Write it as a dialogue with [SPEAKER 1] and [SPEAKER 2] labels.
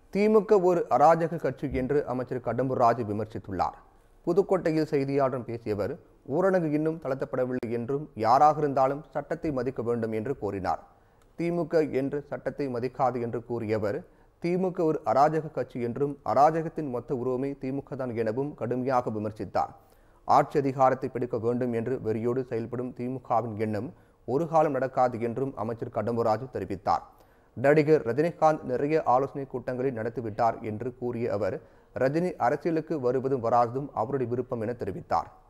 [SPEAKER 1] திமுக ஒரு அராஜக கட்சி என்று அமைச்சர் கடம்பூர் ராஜு விமர்சித்துள்ளார் புதுக்கோட்டையில் செய்தியாளரிடம் பேசிய அவர் ஊரடங்கு இன்னும் தளர்த்தப்படவில்லை என்றும் யாராக இருந்தாலும் சட்டத்தை மதிக்க வேண்டும் என்று கூறினார் திமுக என்று சட்டத்தை மதிக்காது என்று கூறியவர் திமுக ஒரு அராஜக கட்சி என்றும் அராஜகத்தின் மொத்த உருவமே திமுக தான் எனவும் கடுமையாக விமர்சித்தார் ஆட்சி அதிகாரத்தை பிடிக்க வேண்டும் என்று வெறியோடு செயல்படும் திமுகவின் எண்ணம் ஒரு காலம் நடக்காது என்றும் அமைச்சர் கடம்பூராஜு தெரிவித்தார் நடிகர் ரஜினிகாந்த் நிறைய ஆலோசனை கூட்டங்களை நடத்திவிட்டார் என்று கூறிய அவர் ரஜினி அரசியலுக்கு வருவதும் வராததும் அவருடைய விருப்பம் என தெரிவித்தார்